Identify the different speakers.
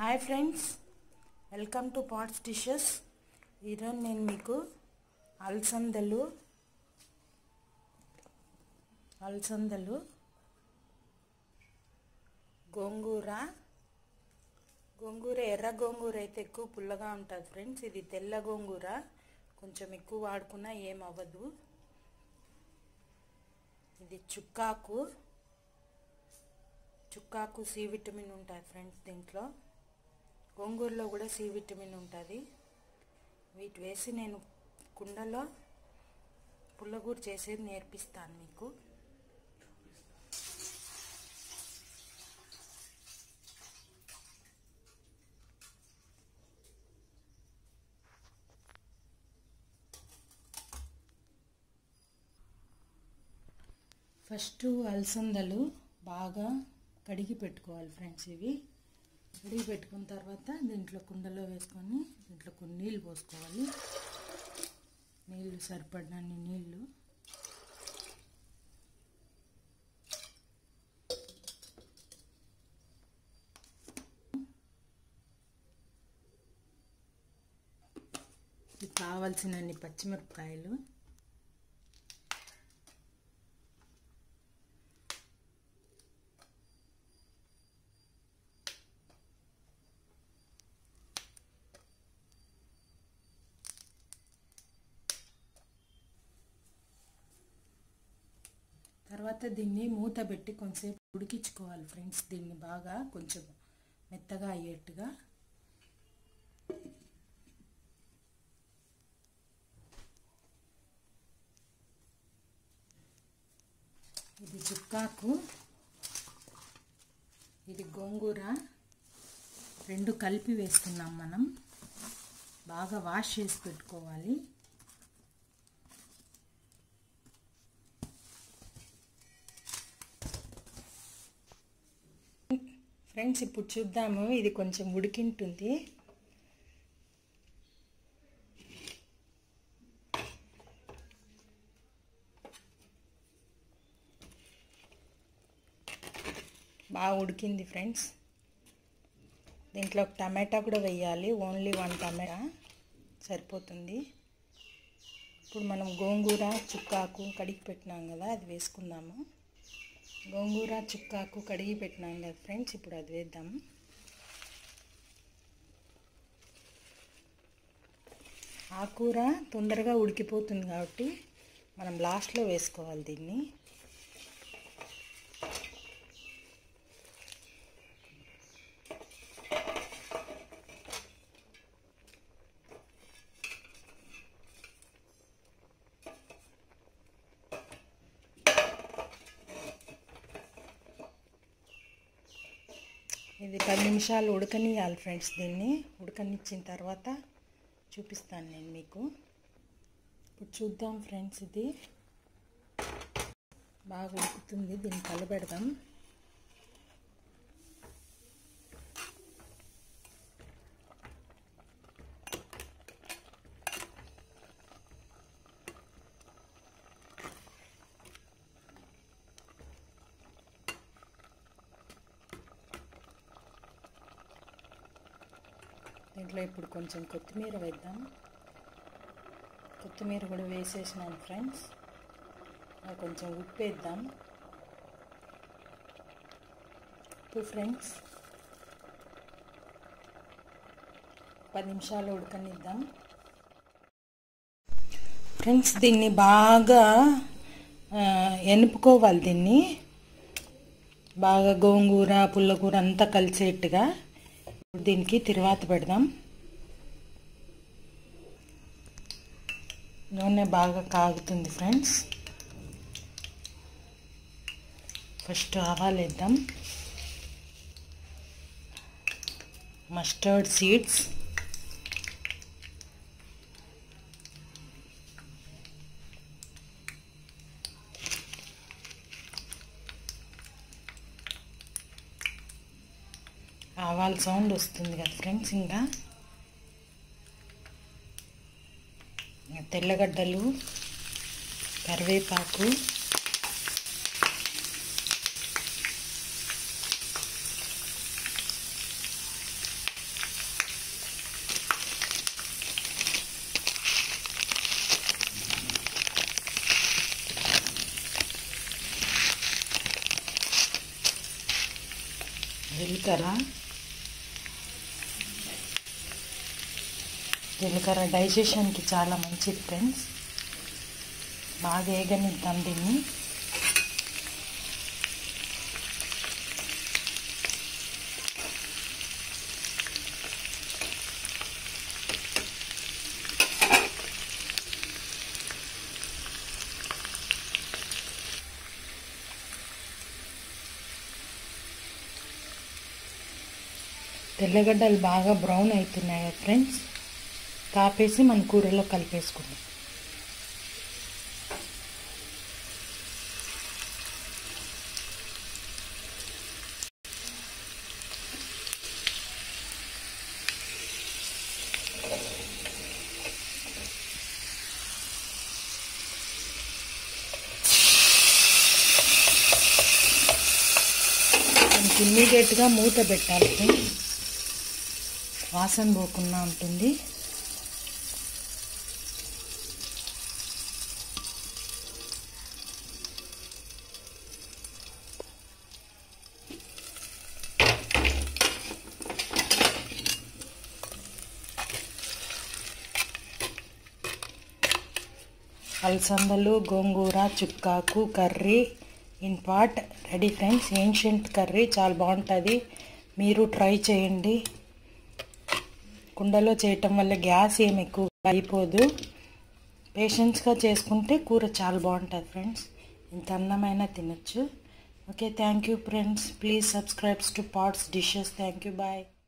Speaker 1: hi friends welcome to pots dishes ఈరోజు నేను మీకు అలసందలు అలసందలు గోంగూర గోంగూర ఎర్ర గోంగూర అయితే ఎక్కువ పుల్లగా ఉంటుంది ఫ్రెండ్స్ ఇది తెల్ల గోంగూర కొంచెం ఎక్కువ వాడుకున్నా ఏం అవ్వదు ఇది చుక్కాకు చుక్కాకు సి విటమిన్ ఉంటుంది ఫ్రెండ్స్ దీంట్లో గోంగూరలో కూడా సి విటమిన్ ఉంటుంది వీటి వేసి నేను కుండలో పుల్లగూర చేసేది నేర్పిస్తాను మీకు ఫస్ట్ అలసందలు బాగా కడిగి పెట్టుకోవాలి ఫ్రెండ్స్ ఇవి కడిగి పెట్టుకున్న తర్వాత దీంట్లో కుండలో వేసుకొని దీంట్లో కొన్ని నీళ్ళు పోసుకోవాలి నీళ్ళు సరిపడినన్ని నీళ్ళు కావలసినన్ని పచ్చిమిరపకాయలు తర్వాత దీన్ని మూత పెట్టి కొంచెంసేపు ఉడికించుకోవాలి ఫ్రెండ్స్ దీన్ని బాగా కొంచెం మెత్తగా అయ్యేట్టుగా ఇది చుక్కాకు ఇది గోంగూర రెండు కలిపి వేస్తున్నాం మనం బాగా వాష్ చేసి పెట్టుకోవాలి ఫ్రెండ్స్ ఇప్పుడు చూద్దాము ఇది కొంచెం ఉడికింటుంది బాగా ఉడికింది ఫ్రెండ్స్ దీంట్లో టమాటా కూడా వేయాలి ఓన్లీ వన్ టమాటా సరిపోతుంది ఇప్పుడు మనం గోంగూర చుక్కాకు కడిగి పెట్టినాం కదా అది వేసుకుందాము గోంగూర చుక్కాకు కడిగి పెట్టినాం కదా ఫ్రెండ్స్ ఇప్పుడు అది వేద్దాము ఆకూర తొందరగా ఉడికిపోతుంది కాబట్టి మనం లాస్ట్లో వేసుకోవాలి దీన్ని ఇది పది నిమిషాలు ఉడకనియాలి ఫ్రెండ్స్ దీన్ని ఉడకనిచ్చిన తర్వాత చూపిస్తాను నేను మీకు ఇప్పుడు చూద్దాం ఫ్రెండ్స్ ఇది బాగా ఉడుకుతుంది దీన్ని కలబెడదాం దీంట్లో ఇప్పుడు కొంచెం కొత్తిమీర వేద్దాం కొత్తిమీర కూడా వేసేసినాను ఫ్రెండ్స్ కొంచెం ఉప్పు వేద్దాం ఉప్పు ఫ్రెండ్స్ పది నిమిషాలు ఉడకనిద్దాం ఫ్రెండ్స్ దీన్ని బాగా ఎనుపుకోవాలి దీన్ని బాగా గోంగూర పుల్లకూర అంతా కలిసేట్టుగా దీనికి తిరువాత పెడదాం నూనె బాగా కాగుతుంది ఫ్రెండ్స్ ఫస్ట్ ఆవాలు వేద్దాం మస్టర్డ్ సీడ్స్ ఆవాల సౌండ్ వస్తుంది కదా ఫ్రెండ్స్ ఇంకా తెల్లగడ్డలు కరివేపాకు జీలకర్ర జీలకర్ర డైజెషన్కి చాలా మంచిది ఫ్రెండ్స్ బాగా వేగనిద్దాం దీన్ని తెల్లగడ్డలు బాగా బ్రౌన్ అవుతున్నాయి ఫ్రెండ్స్ కాపేసి మన కూరలో కలిపేసుకుందాం మనకి ఇమ్మీడియట్గా మూత పెట్టాలి ఫ్రెండ్స్ వాసన పోకుండా ఉంటుంది అలసందలు గోంగూర చుక్కాకు curry in pot ready friends ancient curry చాలా బాగుంటుంది మీరు ట్రై చేయండి కుండలో చేయటం వల్ల గ్యాస్ ఏం ఎక్కువ అయిపోదు పేషెన్స్గా చేసుకుంటే కూర చాలా బాగుంటుంది ఫ్రెండ్స్ ఇంత అన్నమైనా తినచ్చు okay thank you friends please subscribes to pots dishes thank you bye